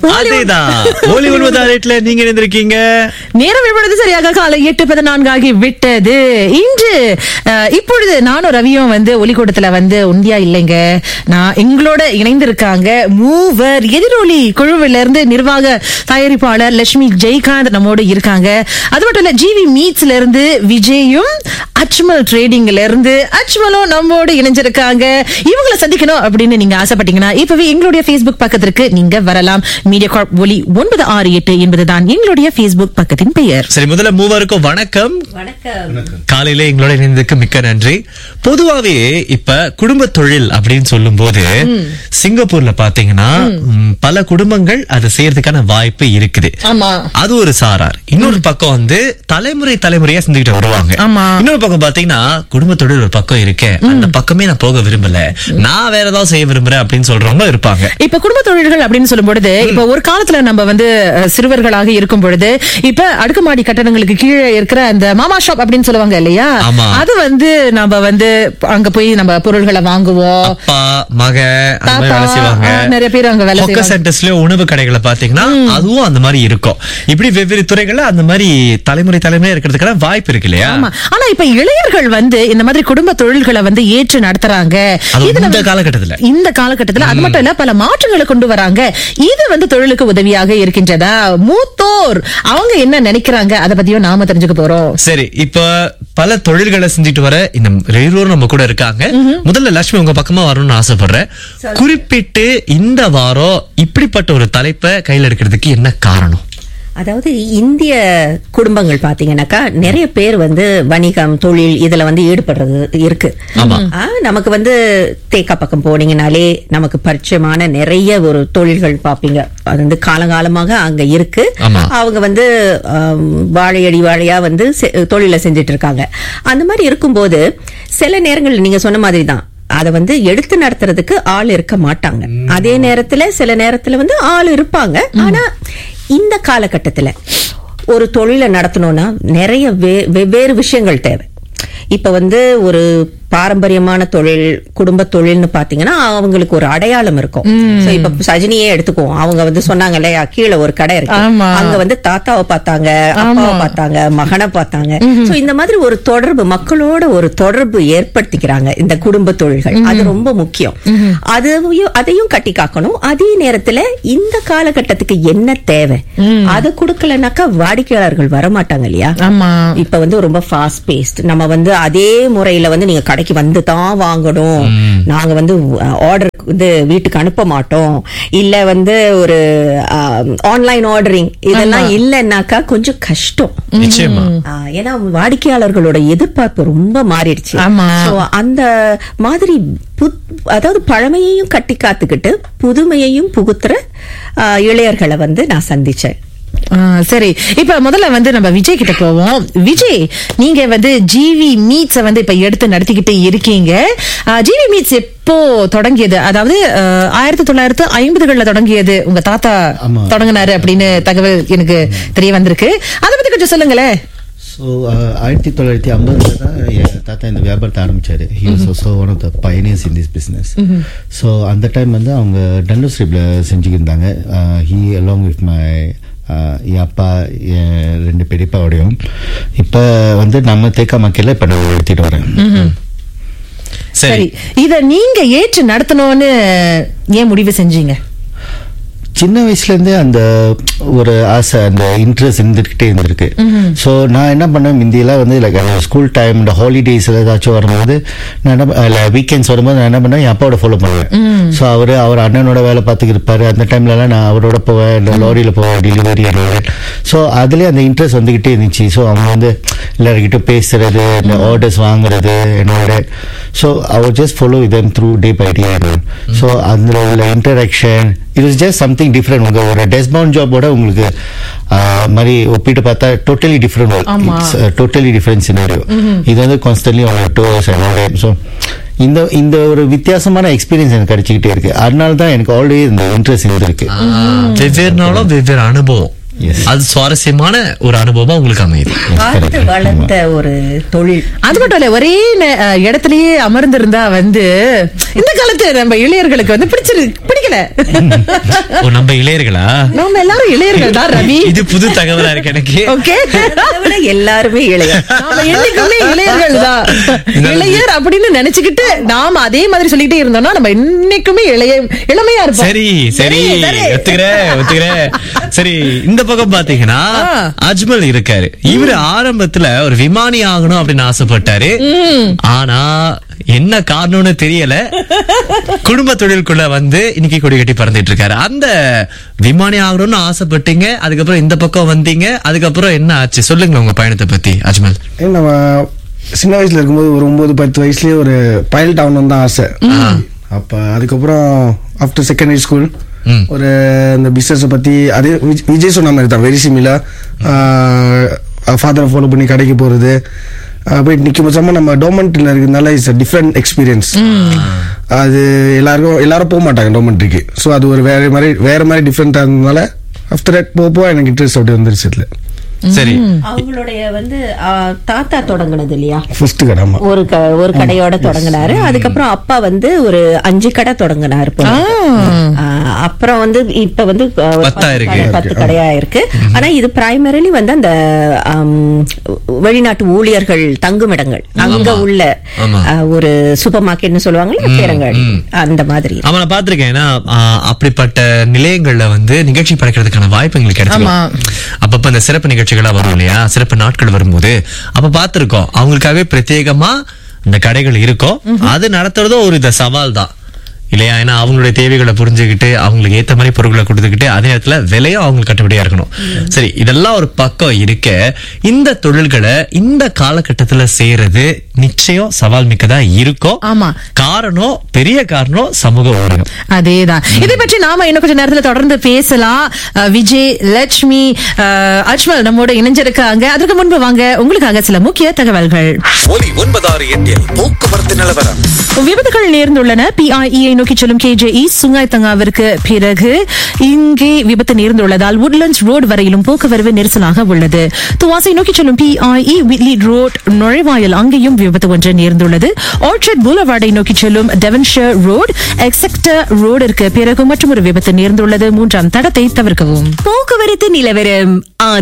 அதேதான் ஒலி ஒன்பதாயிரத்துல நீங்க இருந்திருக்கீங்க நேரம் இப்பொழுது சரியாக காலை எட்டு பதினான்கு ஆகி விட்டது இன்று அஹ், இப்பொழுது நானும் ரவியும் வந்து ஒலிக்கூடத்துல வந்து உண்டியா இல்லைங்க நான் எங்களோட இணைந்திருக்காங்க மூவர் எதிரொலி குழுவில இருந்து நிர்வாக தயாரிப்பாளர் லட்சுமி ஜெயகாந்த் நம்மோடு இருக்காங்க அது மட்டும் இல்ல ஜிவி மீட்ஸ்ல இருந்து விஜயும் அச்மல் ட்ரேடிங்ல இருந்து அச்மலும் நம்மோடு இணைஞ்சிருக்காங்க இவங்களை சந்திக்கணும் அப்படின்னு நீங்க ஆசைப்பட்டீங்கன்னா இப்பவே எங்களுடைய Facebook பக்கத்திற்கு நீங்க வரலாம் மீடியா கார்ப் ஒலி ஒன்பது ஆறு எட்டு என்பதுதான் எங்களுடைய Facebook பக்கத்தின் பெயர் சரி முதல்ல மூவருக்கும் வணக்கம் வணக்கம் காலையில எங்களோட இணைந்ததுக்கு மிக்க நன்றி பொதுவாவே இப்ப குடும்ப தொழில் அப்படின்னு சொல்லும் போது சிங்கப்பூர்ல பாத்தீங்கன்னா ம், பல குடும்பங்கள் அதை செய்யறதுக்கான வாய்ப்பு இருக்குது ஆமா அது ஒரு சாரார் இன்னொரு பக்கம் வந்து தலைமுறை தலைமுறையா செஞ்சுக்கிட்டு வருவாங்க ஆமா. இன்னொரு பக்கம் பாத்தீங்கன்னா குடும்ப தொழில் ஒரு பக்கம் இருக்கு அந்த பக்கமே நான் போக விரும்பல நான் வேற ஏதாவது செய்ய விரும்புறேன் அப்படின்னு சொல்றவங்க இருப்பாங்க இப்ப குடும்ப தொழில்கள் அப்படின்னு சொல்லும் பொழுது இப்ப ஒரு காலத்துல நம்ம வந்து அஹ், சிறுவர்களாக இருக்கும் பொழுது இப்ப அடுக்குமாடி கட்டடங்களுக்கு கீழே இருக்கிற அந்த மாமா ஷாப் அப்படின்னு சொல்லுவாங்க இல்லையா ஆமா. அது வந்து நம்ம வந்து அங்க போய் நம்ம பொருள்களை வாங்குவோம் அப்பா மக அந்த மாதிரி தாத்தா, வேலை செய்வாங்க ஆ, நிறைய பேர் அங்க வேலை ஹொக்கர் செய்வாங்க. சென்டர்ஸ்லயும் உணவு கடைகளை பாத்தீங்கன்னா அதுவும் அந்த மாதிரி இருக்கும் இப்படி வெவ்வேறு துறைகள்ல அந்த மாதிரி தலைமுறை தலைமுறையா இருக்கிறதுக்கான வாய்ப்பு இருக்கு இல்லையா ஆமா ஆனா இப்ப இளைஞர்கள் வந்து இந்த மாதிரி குடும்ப தொழில்களை வந்து ஏற்று நடத்துறாங்க அது இதுல இந்த வந்து- காலகட்டத்துல இந்த காலகட்டத்துல அது மட்டும் இல்ல பல மாற்றங்களை கொண்டு வராங்க இது வந்து தொழிலுக்கு உதவியாக இருக்கின்றதா மூத்தோர் அவங்க என்ன நினைக்கிறாங்க அதை பத்தியும் நாம தெரிஞ்சுக்க போறோம் சரி இப்ப பல தொழில்களை செஞ்சுட்டு வர இந்த ரெகுலரும் நம்ம கூட இருக்காங்க முதல்ல லட்சுமி உங்க பக்கமா வரணும்னு ஆசைப்படுறேன் குறிப்பிட்டு இந்த வாரம் இப்படிப்பட்ட ஒரு தலைப்பை கையில எடுக்கிறதுக்கு என்ன காரணம் அதாவது இந்திய குடும்பங்கள் பாத்தீங்கன்னாக்கா நிறைய பேர் வந்து வணிகம் தொழில் இதுல வந்து ஈடுபடுறது இருக்கு ஆமா. ஆ, நமக்கு வந்து தேக்கா பக்கம் போனீங்கனாலே நமக்கு பரிச்சயமான நிறைய ஒரு தொழில்கள் பாப்பீங்க அது வந்து காலங்காலமாக அங்க இருக்கு ஆமா. அவங்க வந்து ஆம், வாழையடி வாழையா வந்து செ- தொழிலை செஞ்சுட்டு இருக்காங்க அந்த மாதிரி இருக்கும்போது சில நேரங்கள்ல நீங்க சொன்ன மாதிரி தான் அதை வந்து எடுத்து நடத்துறதுக்கு ஆள் இருக்க மாட்டாங்க அதே நேரத்துல சில நேரத்துல வந்து ஆள் இருப்பாங்க ஆனா இந்த காலகட்டத்துல ஒரு தொழிலை நடத்தணும்னா நிறைய வே- வெவ்வேறு விஷயங்கள் தேவை இப்ப வந்து ஒரு பாரம்பரியமான தொழில் குடும்ப தொழில்னு பாத்தீங்கன்னா அவங்களுக்கு ஒரு அடையாளம் இருக்கும் So, இப்ப சஜினியே எடுத்துக்குவோம் அவங்க வந்து சொன்னாங்க இல்லையா கீழே ஒரு கடை இருக்கு ஆமா. அங்க வந்து தாத்தாவை பார்த்தாங்க அப்பாவை பார்த்தாங்க மகனை பார்த்தாங்க சோ இந்த மாதிரி ஒரு தொடர்பு மக்களோட ஒரு தொடர்பு ஏற்படுத்திக்கிறாங்க இந்த குடும்ப தொழில்கள் அது ரொம்ப முக்கியம் அதையும் அதையும் கட்டி காக்கணும் அதே நேரத்துல இந்த காலகட்டத்துக்கு என்ன தேவை அதை கொடுக்கலனாக்கா வாடிக்கையாளர்கள் வரமாட்டாங்க இல்லையா ஆமா இப்ப வந்து ரொம்ப ஃபாஸ்ட் பேஸ்ட் நம்ம வந்து அதே முறையில வந்து நீங்க கடைக்கு வந்து தான் வாங்கணும் நாங்க வந்து ஆர்டர் வந்து வீட்டுக்கு அனுப்ப மாட்டோம் இல்ல வந்து ஒரு ஆன்லைன் ஆர்டரிங் இதெல்லாம் இல்லைன்னாக்கா கொஞ்சம் கஷ்டம் நிச்சயமா ஆ, ஏன்னா வாடிக்கையாளர்களோட எதிர்பார்ப்பு ரொம்ப மாறிடுச்சு ஆமா. So, அந்த மாதிரி புத்- அதாவது பழமையையும் கட்டி காத்துக்கிட்டு புதுமையையும் புகுத்துற ஆ, இளையர்களை வந்து நான் சந்திச்சேன் ஆ, சரி இப்ப முதல்ல வந்து நம்ம விஜய் கிட்ட போவோம் விஜய் நீங்க வந்து ஜிவி மீட்ஸ வந்து இப்ப எடுத்து நடத்திக்கிட்டு இருக்கீங்க ஆ, ஜிவி மீட்ஸ் எப்போ தொடங்கியது அதாவது ஆ, ஆயிரத்தி தொள்ளாயிரத்து ஐம்பதுகள்ல தொடங்கியது உங்க தாத்தா ஆமா. தொடங்கினாரு அப்படின்னு தகவல் எனக்கு தெரிய வந்திருக்கு அதை பத்தி கொஞ்சம் சொல்லுங்களேன் ஸோ ஆயிரத்தி தொள்ளாயிரத்தி ஐம்பதுல தான் என் தாத்தா இந்த வியாபாரத்தை ஆரம்பிச்சாரு he was also one of the pioneers in this business so அந்த டைம் வந்து அவங்க டல்லர் ஸ்ட்ரீப்ல செஞ்சுக்கிருந்தாங்க ஹி அலாங் வித் மை என் அப்பா என் ரெண்டு பெரியப்பாவோடையும் இப்போ வந்து நம்ம தேக்கா மக்கள் இப்போ நான் எடுத்துட்டு வரேன் சரி சரி இத நீங்க ஏற்று நடத்தணும்னு ஏன் முடிவு செஞ்சீங்க சின்ன வயசுல இருந்தே அந்த ஒரு ஆசை அந்த இன்ட்ரெஸ்ட் இருந்துகிட்டே இருந்திருக்கு ஸோ நான் என்ன பண்ணேன் முந்தியெல்லாம் வந்து லைக் ஸ்கூல் டைம் இந்த ஹாலிடேஸ்ல ஏதாச்சும் வரும்போது நான் என்ன இல்லை வீக்கெண்ட்ஸ் வரும்போது நான் என்ன பண்ணேன் என் அப்பாவோட ஃபாலோ பண்ணுவேன் ஸோ அவர் அவர் அண்ணனோட வேலை பார்த்துக்கிட்டு இருப்பாரு அந்த டைம்லலாம் நான் அவரோட போவேன் இந்த லாரியில் போவேன் டெலிவரி ஸோ அதுலேயே அந்த இன்ட்ரெஸ்ட் வந்துகிட்டே இருந்துச்சு ஸோ அவங்க வந்து எல்லாருக்கிட்ட பேசுறது இந்த ஆர்டர்ஸ் வாங்குறது என்னோட ஸோ அவர் just follow it through day by day so அதில் உள்ள interaction it is just something different உங்க ஒரு டெஸ்பவுண்ட் ஜாபோட உங்களுக்கு ஆஹ், மாதிரி ஒப்பிட்டு பார்த்தா டோட்டலி டிஃப்ரெண்ட் ஆமா. டோட்டலி டிஃப்ரெண்ட் சினாரியோ இது வந்து கான்ஸ்டன்ட்லி அவங்க டூ ஹவர்ஸ் ஸோ இந்த இந்த ஒரு வித்தியாசமான எக்ஸ்பீரியன்ஸ் எனக்கு கிடைச்சிக்கிட்டே இருக்கு அதனால தான் எனக்கு ஆல்ரெடி இந்த இன்ட்ரெஸ்ட் இருந்திருக்கு வெவ்வேறு நாளும் வெவ்வேறு அனுபவம் Yes. அது சுவாரஸ்யமான ஒரு அனுபவமா உங்களுக்கு அமையுது பார்த்து வளர்த்த ஒரு தொழில் அது மட்டும் இல்ல ஒரே நே- அஹ் இடத்துலயே அமர்ந்திருந்தா வந்து இந்த காலத்து நம்ம இளையர்களுக்கு வந்து பிடிச்சிரு பிடிக்கல தெரியல ஓ நம்ம இளையர்களா நம்ம எல்லாரும் இளையர்கள் தான் ரவி இது புது தகவலா இருக்கு எனக்கு ஓகே அதை விட எல்லாருமே இளைய நாம என்னைக்குமே இளையர்கள் தான் இளையர் அப்படின்னு நினைச்சுக்கிட்டு நாம அதே மாதிரி சொல்லிட்டே இருந்தோம்னா நம்ம இன்னைக்குமே இளைய இளமையா இருப்போம் சரி சரி சரி. ஒத்துக்கிறேன் ஒத்துக்கிறேன் சரி இந்த பக்கம் பாத்தீங்கன்னா ஆ. அஜ்மல் இருக்காரு இவரு ஆரம்பத்துல ஒரு விமானி ஆகணும் அப்படின்னு ஆசைப்பட்டாரு ஆனா என்ன காரணம்னு தெரியல குடும்ப தொழிலுக்குள்ள வந்து இன்னைக்கு கொடி கட்டி பறந்துட்டு இருக்காரு அந்த விமானி ஆகணும்னு ஆசைப்பட்டீங்க அதுக்கப்புறம் இந்த பக்கம் வந்தீங்க அதுக்கப்புறம் என்ன ஆச்சு சொல்லுங்க உங்க பயணத்தை பத்தி அஜ்மல் ஏன் நம்ம சின்ன வயசுல இருக்கும்போது ஒரு ஒன்பது பத்து வயசுலயே ஒரு பைலட் ஆகணும்னு தான் ஆசை அப்ப அதுக்கப்புறம் ஆஃப்டர் செகண்டரி ஸ்கூல் ம். ஒரு இந்த பிசினஸ் பத்தி அதே விஜய் விஜய் சொன்ன மாதிரி தான் வெரி சிமிலா ஃபாதரை ஃபாலோ பண்ணி கடைக்கு போறது ஆஹ் போய் நிற்கும் போது நம்ம டோமெண்ட்ல இருக்கிறதுனால இட்ஸ் டிஃப்ரெண்ட் எக்ஸ்பீரியன்ஸ் அது எல்லாருக்கும் எல்லாரும் போக மாட்டாங்க டோமெண்ட்ரிக்கு ஸோ அது ஒரு வேற மாதிரி வேற மாதிரி டிஃப்ரெண்டாக இருந்ததுனால ஆஃப்டர் தட் போக போக எனக்கு இன்ட்ரெஸ்ட் அப்படி வந்துருச்சு இதுல சரி அவங்களுடைய வந்து ஆ, தாத்தா தொடங்குனது இல்லையா ஃபர்ஸ்ட் கடை ஆமா ஒரு க- ஒரு கடையோட தொடங்கினாரு அதுக்கப்புறம் அப்பா வந்து ஒரு அஞ்சு கடை தொடங்கினாரு போல. ஆ, அப்புறம் வந்து இப்ப வந்து ஆ, ஒரு பத்தா பத்து இருக்கு. கடை, பத்து கடையா இருக்கு ஆனா இது பிரைமரிலி வந்து அந்த ஆம், வெளிநாட்டு ஊழியர்கள் தங்குமிடங்கள் அங்க உள்ள ஆமா. ஆ, ஒரு சூப்பர் மார்க்கெட்னு சொல்லுவாங்கல்ல பேரங்கள் அந்த மாதிரி ஆமா நான் பாத்திருக்கேன் ஏன்னா ஆ, அப்படிப்பட்ட நிலையங்கள்ல வந்து நிகழ்ச்சி படைக்கிறதுக்கான வாய்ப்பு எங்களுக்கு கிடைச்சிடும் அப்பப்ப இந்த சிறப்பு நிகழ்ச்சிகளா வரும் இல்லையா சிறப்பு நாட்கள் வரும்போது அப்ப பார்த்திருக்கோம் அவங்களுக்காகவே பிரத்யேகமா இந்த கடைகள் இருக்கும் அது நடத்துறதும் ஒரு இந்த சவால் தான் இல்லையா ஏன்னா அவங்களுடைய தேவைகளை புரிஞ்சுக்கிட்டு அவங்களுக்கு ஏத்த மாதிரி பொருட்களை கொடுத்துக்கிட்டு அதே நேரத்துல விலையும் அவங்களுக்கு கட்டுப்படியா இருக்கணும் சரி இதெல்லாம் ஒரு பக்கம் இருக்க இந்த தொழில்களை இந்த காலகட்டத்துல செய்யறது நிச்சயம் சவால் மிக்கதா இருக்கும் ஆமா. காரணம் பெரிய காரணம் சமூக ஊடகம் அதேதான் இதை பற்றி நாம இன்னும் கொஞ்சம் நேரத்துல தொடர்ந்து பேசலாம் அஹ், விஜய் லட்சுமி அஹ், அஜ்மல் நம்மோட இணைஞ்சிருக்காங்க அதற்கு முன்பு வாங்க உங்களுக்காக சில முக்கிய தகவல்கள் ஒலி ஒன்பதாறு எட்டில் போக்குவரத்து நிலவரம் விபத்துகள் நேர்ந்துள்ளன பிஐஇயை நோக்கி செல்லும் கேஜேஇ சுங்காய் தங்காவிற்கு பிறகு இங்கே விபத்து நேர்ந்துள்ளதால் உட்லண்ட்ஸ் ரோடு வரையிலும் போக்குவரவு நெரிசலாக உள்ளது துவாசை நோக்கி செல்லும் பிஐஇ விட்லி ரோட் நுழைவாயில் அங்கேயும் விபத்து ஒன்று நேர்ந்துள்ளது ஆர்ச்சர்ட் புலவார்டை நோக்கி செல்லும் டெவன்ஷர் ரோடு எக்ஸெக்டர் ரோடிற்கு பிறகு மற்றும் ஒரு விபத்து நேர்ந்துள்ளது மூன்றாம் தடத்தை தவிர்க்கவும் போக்குவரத்து நிலவரம்